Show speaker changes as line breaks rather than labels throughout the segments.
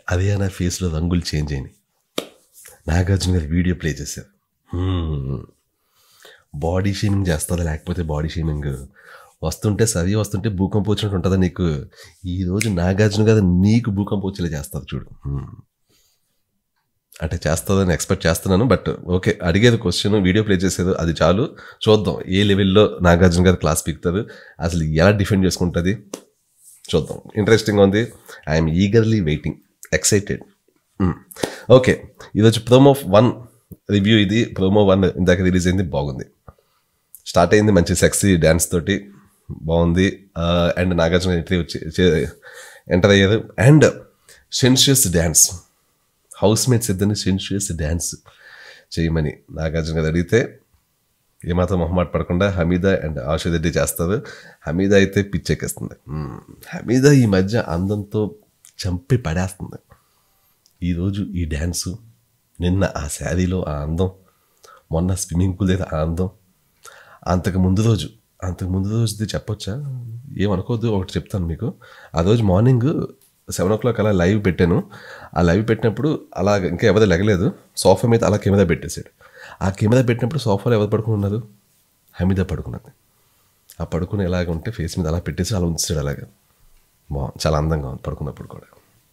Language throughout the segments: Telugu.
అదే నా ఫేస్లో రంగులు చేంజ్ అయినాయి నాగార్జున గారు వీడియో ప్లే చేశారు బాడీ షేమింగ్ చేస్తుందా లేకపోతే బాడీ షేమింగ్ వస్తుంటే సరి వస్తుంటే భూకంపం వచ్చినట్టు ఉంటుందా నీకు ఈరోజు నాగార్జున గారు నీకు భూకంపం వచ్చేలా చేస్తుంది చూడు హ్మ్. అంటే చేస్తుందని ఎక్స్పెక్ట్ చేస్తున్నాను బట్ ఓకే అడిగేది క్వశ్చన్ వీడియో ప్లే చేసేది అది చాలు చూద్దాం ఏ లెవెల్లో నాగార్జున గారు క్లాస్ పీకుతుంది అసలు ఎలా డిఫెండ్ చేసుకుంటుంది చూద్దాం ఇంట్రెస్టింగ్ ఉంది I'm eagerly waiting excited okay ఈరోజు ప్రోమో వన్ రివ్యూ ఇది ప్రోమో వన్ ఇందాక రిలీజ్ అయింది బాగుంది స్టార్ట్ అయింది మంచి సెక్సీ డ్యాన్స్ తోటి బాగుంది అండ్ నాగార్జున ఎంట్రీ వచ్చి ఎంటర్ అయ్యారు and sensuous dance housemates ఇద్దరిని సెన్షియస్ డ్యాన్స్ చేయమని నాగార్జున గారు అడిగితే ఏమాత్రం మొహమాట పడకుండా హమీదా అండ్ ఆశా రెడ్డి చేస్తారు హమీదా అయితే పిచ్చెక్కేస్తుంది మ్మ్. హమీదా ఈ మధ్య అందంతో చంపి పడేస్తుంది ఈరోజు ఈ డ్యాన్సు నిన్న ఆ శారీలో ఆ అందం మొన్న స్విమ్మింగ్ పూల్ దగ్గర ఆ అందం అంతకు ముందు రోజు అంతకు ముందు రోజుది చెప్పొచ్చా ఏమనుకోవద్దు ఒకటి చెప్తాను మీకు ఆ రోజు మార్నింగ్ సెవెన్ ఓ క్లాక్ అలా లైవ్ పెట్టాను ఆ లైవ్ పెట్టినప్పుడు అలా ఇంకా ఎవరు లెగలేదు సోఫా మీద అలా కెమెరా పెట్టేశాడు ఆ కెమెరా పెట్టినప్పుడు సోఫాలో ఎవరు పడుకుని ఉన్నారు హమీద పడుకున్నది ఆ పడుకుని ఎలాగ ఉంటే ఫేస్ మీద అలా పెట్టేసి అలా ఉంచాడు అలాగా బాగుంది చాలా అందంగా ఉంది పడుకున్నప్పుడు కూడా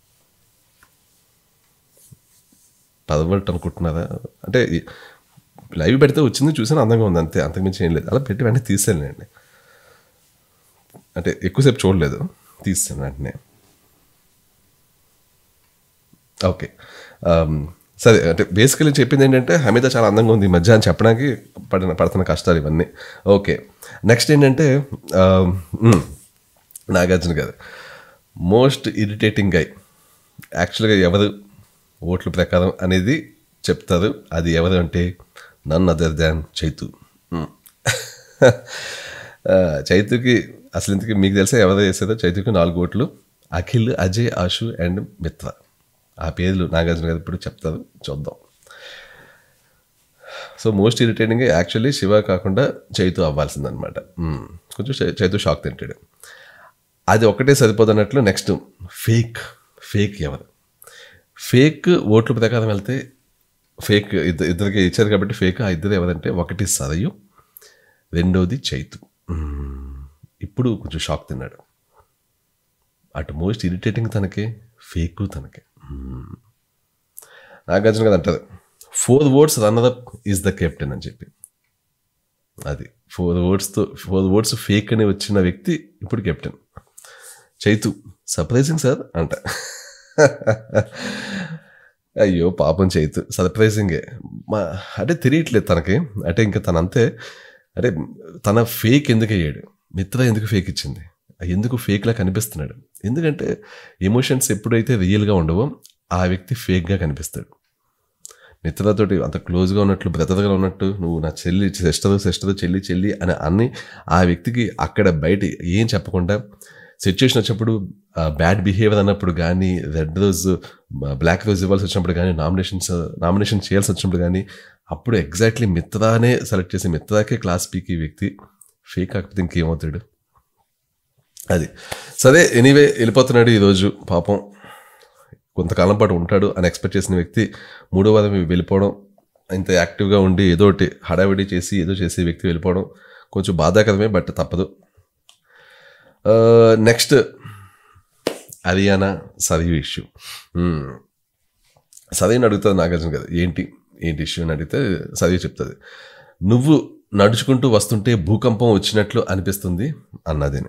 పదవట్ అనుకుంటున్నారా అంటే ఈ- లైవ్ పెడితే వచ్చింది చూసాను అందంగా ఉంది అంతే అంతకుమించి ఏం లేదు అలా పెట్టి వెంటనే తీసానులేండి అంటే ఎక్కువసేపు చూడలేదు తీసాను వెంటనే ఓకే ఆమ్, సరే అంటే బేసికలీ చెప్పింది ఏంటంటే హమీద చాలా అందంగా ఉంది ఈ మధ్య అని చెప్పడానికి పడిన పడుతున్న కష్టాలు ఇవన్నీ ఓకే నెక్స్ట్ ఏంటంటే ఆమ్, మ్, నాగార్జున గారు మోస్ట్ ఇరిటేటింగ్ గై యాక్చువల్గా ఎవరు ఓట్ల ప్రకారం అనేది చెప్తారు అది ఎవరు అంటే నన్ అదర్ దాన్ చైతు మ్. ఆ, చైతుకి అసలు ఇంతకీ మీకు తెలిసే ఎవరు చేసేదో చైతుకి నాలుగు ఓట్లు అఖిల్ అజయ్ ఆషు అండ్ మిత్ర ఆ పేర్లు నాగార్జున గారు ఇప్పుడు చెప్తారు చూద్దాం so most irritating actually Shiva కాకుండా చైతు అవ్వాల్సిందనమాట మ్, కొంచెం చై- చైతు షాక్ తింటాడు అది ఒకటే సరిపోదన్నట్లు నెక్స్ట్ ఫేక్ ఫేక్ ఎవరు ఫేక్ ఓట్ల ప్రకారం వెళ్తే ఫేక్ ఇద్దరు ఇద్దరికి ఇచ్చారు కాబట్టి ఫేక్ ఆ ఇద్దరు ఎవరంటే ఒకటి సరయు రెండోది చైతు మ్మ్. ఇప్పుడు కొంచెం షాక్ తిన్నాడు అటు మోస్ట్ ఇరిటేటింగ్ తనకే ఫేక్ తనకే మ్మ్. నాగార్జున గారు అంటారు four votes runner up is the captain అని చెప్పి అది ఫోర్ ఓట్స్తో ఫోర్ ఓట్స్ ఫేక్ అని వచ్చిన వ్యక్తి ఇప్పుడు కెప్టెన్ చైతు సర్ప్రైజింగ్ సార్ అంట అయ్యో పాపం చైతు సర్ప్రైజింగే మా అంటే తెలియట్లేదు తనకి అంటే ఇంకా తనంతే అంటే తన ఫేక్ ఎందుకు అయ్యాడు మిత్ర ఎందుకు ఫేక్ ఇచ్చింది ఎందుకు ఫేక్లా కనిపిస్తున్నాడు ఎందుకంటే ఎమోషన్స్ ఎప్పుడైతే రియల్గా ఉండవో ఆ వ్యక్తి ఫేక్గా కనిపిస్తాడు మిత్రతోటి అంత క్లోజ్గా ఉన్నట్లు బ్రదర్గా ఉన్నట్టు నువ్వు నా చెల్లి సిస్టర్ సిస్టర్ చెల్లి చెల్లి అని అన్ని ఆ వ్యక్తికి అక్కడ బయట ఏం చెప్పకుండా సిచ్యువేషన్ వచ్చినప్పుడు బ్యాడ్ బిహేవియర్ అన్నప్పుడు కానీ రెడ్ రోజ్ బ్లాక్ రోజ్ ఇవ్వాల్సి వచ్చినప్పుడు కానీ నామినేషన్స్ నామినేషన్ చేయాల్సి వచ్చినప్పుడు కానీ అప్పుడు ఎగ్జాక్ట్లీ మిత్రానే సెలెక్ట్ చేసి మిత్రాకే క్లాస్ పీకి వ్యక్తి ఫేక్ కాకపోతే ఇంకేమవుతాడు అది సరే ఎనీవే వెళ్ళిపోతున్నాడు ఈరోజు పాపం కొంతకాలం పాటు ఉంటాడు అని ఎక్స్పెక్ట్ చేసిన వ్యక్తి మూడో వారం వెళ్ళిపోవడం ఇంత యాక్టివ్గా ఉండి ఏదో ఒకటి హడావిడి చేసి ఏదో చేసి వ్యక్తి వెళ్ళిపోవడం కొంచెం బాధాకరమే బట్ తప్పదు నెక్స్ట్ హరియానా సరియు ఇష్యూ సరైన అడుగుతుంది నాగార్జున గారు ఏంటి ఏంటి ఇష్యూ అని అడిగితే సరియు చెప్తుంది నువ్వు నడుచుకుంటూ వస్తుంటే భూకంపం వచ్చినట్లు అనిపిస్తుంది అన్నది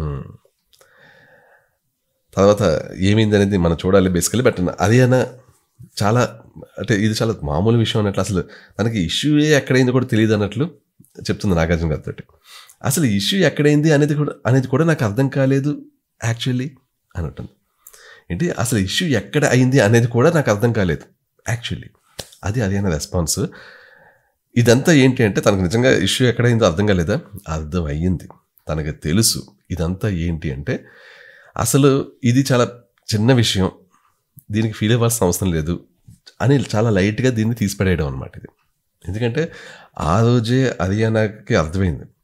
తర్వాత ఏమైంది అనేది మనం చూడాలి బేసికలీ బట్ హరియానా చాలా అంటే ఇది చాలా మామూలు విషయం అన్నట్లు అసలు తనకి ఇష్యూ ఎక్కడైంది కూడా తెలియదు అన్నట్లు చెప్తుంది నాగార్జున గారితో అసలు ఇష్యూ ఎక్కడైంది అనేది కూడా అనేది కూడా నాకు అర్థం కాలేదు యాక్చువల్లీ అని ఉంటుంది ఏంటి అసలు ఇష్యూ ఎక్కడ అయింది అనేది కూడా నాకు అర్థం కాలేదు యాక్చువల్లీ అది హరియానా రెస్పాన్స్ ఇదంతా ఏంటి అంటే తనకు నిజంగా ఇష్యూ ఎక్కడైందో అర్థం కాలేదా అర్థం అయ్యింది తనకు తెలుసు ఇదంతా ఏంటి అంటే అసలు ఇది చాలా చిన్న విషయం దీనికి ఫీల్ అవ్వాల్సిన అవసరం లేదు అని చాలా లైట్గా దీన్ని తీసిపడేయడం అనమాట ఇది ఎందుకంటే ఆ రోజే హరియానాకి అర్థమైంది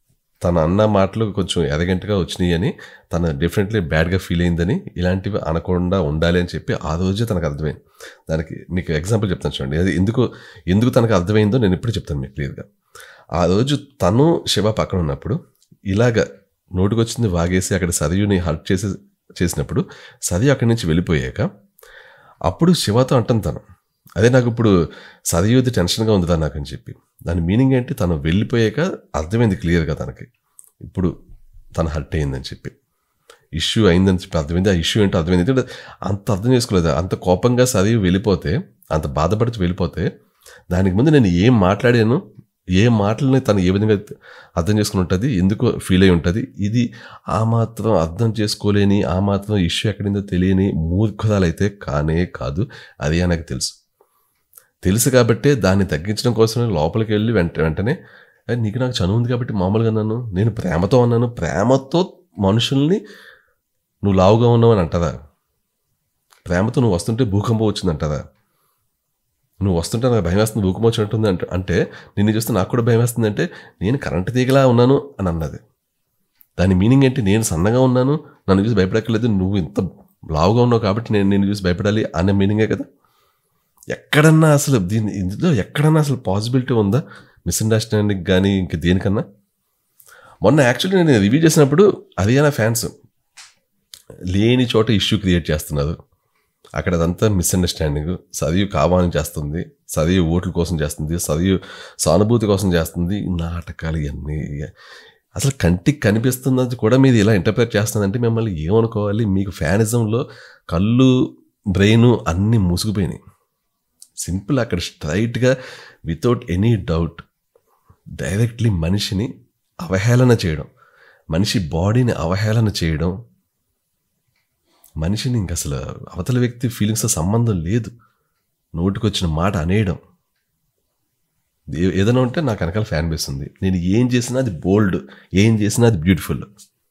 తన అన్న మాటలు కొంచెం ఎదగంటగా వచ్చినాయి అని తను డెఫినెట్లీ బ్యాడ్గా ఫీల్ అయిందని ఇలాంటివి అనకుండా ఉండాలి అని చెప్పి ఆ రోజే తనకు అర్థమైంది దానికి మీకు ఎగ్జాంపుల్ చెప్తాను చూడండి అది ఎందుకు ఎందుకు తనకు అర్థమైందో నేను ఇప్పుడు చెప్తాను మీకు క్లియర్గా ఆ రోజు తను శివ పక్కన ఉన్నప్పుడు ఇలాగ నోటికొచ్చింది వాగేసి అక్కడ సదయుని హర్ట్ చేసి చేసినప్పుడు సదయు అక్కడి నుంచి వెళ్ళిపోయాక అప్పుడు శివతో అంటాను తను అదే నాకు ఇప్పుడు సదయుది టెన్షన్గా ఉంది నాకు అని చెప్పి దాని మీనింగ్ ఏంటి తను వెళ్ళిపోయాక అర్థమైంది క్లియర్గా తనకి ఇప్పుడు తను హర్ట్ అయిందని చెప్పి ఇష్యూ అయిందని చెప్పి అర్థమైంది ఆ ఇష్యూ ఏంటో అర్థమైంది ఎందుకంటే అంత అర్థం చేసుకోలేదు అంత కోపంగా చదివి వెళ్ళిపోతే అంత బాధపడుతూ వెళ్ళిపోతే దానికి ముందు నేను ఏం మాట్లాడాను ఏ మాటలని తను ఏ విధంగా అర్థం చేసుకుని ఉంటుంది ఎందుకు ఫీల్ అయి ఉంటుంది ఇది ఆ మాత్రం అర్థం చేసుకోలేని ఆ మాత్రం ఇష్యూ ఎక్కడిందో తెలియని మూర్ఖురాలైతే కానే కాదు అది నాకు తెలుసు తెలుసు కాబట్టే దాన్ని తగ్గించడం కోసమే లోపలికి వెళ్ళి వెంట వెంటనే "అరే, నీకు నాకు చనువు ఉంది కాబట్టి మామూలుగా అన్నాను నేను ప్రేమతో అన్నాను ప్రేమతో మనుషుల్ని నువ్వు లావుగా ఉన్నావు అని అంటదా ప్రేమతో నువ్వు వస్తుంటే భూకంపం వచ్చిందంటదా నువ్వు వస్తుంటే నాకు భయం వేస్తుంది భూకంపం వచ్చినట్టుంది అంటే అంటే నిన్ను చూస్తే నాకు కూడా భయం వేస్తుంది అంటే నేను కరెంట్ తీగలా ఉన్నాను అని అన్నది దాని మీనింగ్ ఏంటి నేను సన్నగా ఉన్నాను నన్ను చూసి భయపడక్కర్లేదు నువ్వు ఇంత లావుగా ఉన్నావు కాబట్టి నేను నిన్ను చూసి భయపడాలి అనే మీనింగే కదా ఎక్కడన్నా అసలు దీని ఇందులో ఎక్కడన్నా అసలు పాసిబిలిటీ ఉందా మిస్అండర్స్టాండింగ్ కానీ ఇంక దేనికన్నా మొన్న యాక్చువల్లీ నేను రివ్యూ చేసినప్పుడు అది నా ఫ్యాన్స్ లేని చోట ఇష్యూ క్రియేట్ చేస్తున్నారు అక్కడ అదంతా మిస్అండర్స్టాండింగ్ చదివి కావాలని చేస్తుంది చదివి ఓట్ల కోసం చేస్తుంది చదివి సానుభూతి కోసం చేస్తుంది ఈ నాటకాలు ఇవన్నీ అసలు కంటికి కనిపిస్తున్నది కూడా మీరు ఇలా ఇంటర్ప్రిట్ చేస్తుందంటే మిమ్మల్ని ఏమనుకోవాలి మీకు ఫ్యానిజంలో కళ్ళు బ్రెయిన్ అన్నీ మూసుకుపోయినాయి సింపుల్ అక్కడ స్ట్రైట్గా వితౌట్ ఎనీ డౌట్ డైరెక్ట్లీ మనిషిని అవహేళన చేయడం మనిషి బాడీని అవహేళన చేయడం మనిషిని ఇంక అసలు అవతల వ్యక్తి ఫీలింగ్స్తో సంబంధం లేదు నోటికొచ్చిన మాట అనేయడం ఏ- ఏదైనా ఉంటే నాకు వెనకాల ఫ్యాన్ బేస్ ఉంది నేను ఏం చేసినా అది బోల్డ్ ఏం చేసినా అది బ్యూటిఫుల్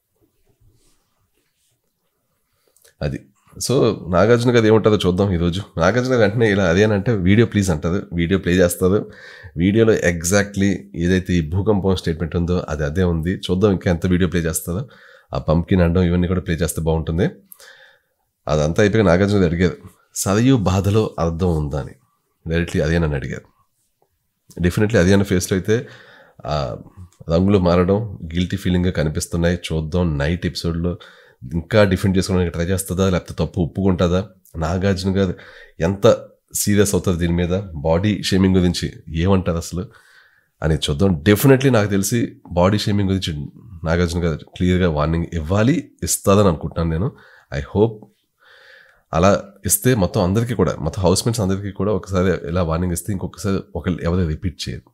అది సో నాగార్జున గారు ఏముంటుందో చూద్దాం ఈరోజు నాగార్జున గారు వెంటనే ఇలా అదే అని అంటే వీడియో ప్లీజ్ అంటారు వీడియో ప్లే చేస్తారు వీడియోలో ఎగ్జాక్ట్లీ ఏదైతే ఈ భూకంపం స్టేట్మెంట్ ఉందో అది అదే ఉంది చూద్దాం ఇంకా ఎంత వీడియో ప్లే చేస్తుందో ఆ పంప్కిన్ అనడం ఇవన్నీ కూడా ప్లే చేస్తే బాగుంటుంది అదంతా అయిపోయి నాగార్జున గారు అడిగారు సదయు బాధలో అర్థం ఉందా అని డైరెక్ట్లీ అదే నన్ను అడిగారు డెఫినెట్లీ అది అన్న ఫేస్లో అయితే ఆ రంగులు మారడం గిల్టీ ఫీలింగ్గా కనిపిస్తున్నాయి చూద్దాం నైట్ ఎపిసోడ్లో ఇంకా డిఫెండ్ చేసుకోవడానికి ట్రై చేస్తుందా లేకపోతే తప్పు ఒప్పుకుంటుందా నాగార్జున గారు ఎంత సీరియస్ అవుతుంది దీని మీద బాడీ షేమింగ్ గురించి ఏమంటారు అసలు అని చూద్దాం డెఫినెట్లీ నాకు తెలిసి బాడీ షేమింగ్ గురించి నాగార్జున గారు క్లియర్గా వార్నింగ్ ఇవ్వాలి ఇస్తుందని అనుకుంటున్నాను నేను ఐ హోప్ అలా ఇస్తే మొత్తం అందరికీ కూడా మొత్తం హౌస్ మేట్స్ అందరికీ కూడా ఒకసారి ఇలా వార్నింగ్ ఇస్తే ఇంకొకసారి ఒక ఎవరు రిపీట్ చేయరు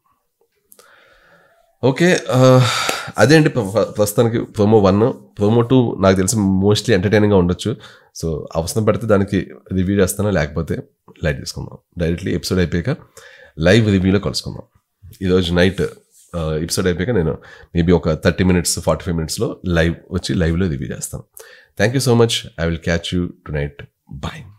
ఓకే ఆ, అదే అండి ప్ర- ప్రస్తుతానికి ప్రోమో వన్ ప్రోమో టూ నాకు తెలిసి మోస్ట్లీ ఎంటర్టైనింగ్గా ఉండొచ్చు సో అవసరం పడితే దానికి రివ్యూ చేస్తాను లేకపోతే లైట్ తీసుకుందాం డైరెక్ట్లీ ఎపిసోడ్ అయిపోయాక లైవ్ రివ్యూలో కలుసుకుందాం ఈరోజు నైట్ ఎపిసోడ్ అయిపోయాక నేను మేబీ ఒక థర్టీ మినిట్స్ ఫార్టీ ఫైవ్ మినిట్స్లో లైవ్ వచ్చి లైవ్లో రివ్యూ చేస్తాను thank you so much I will catch you tonight bye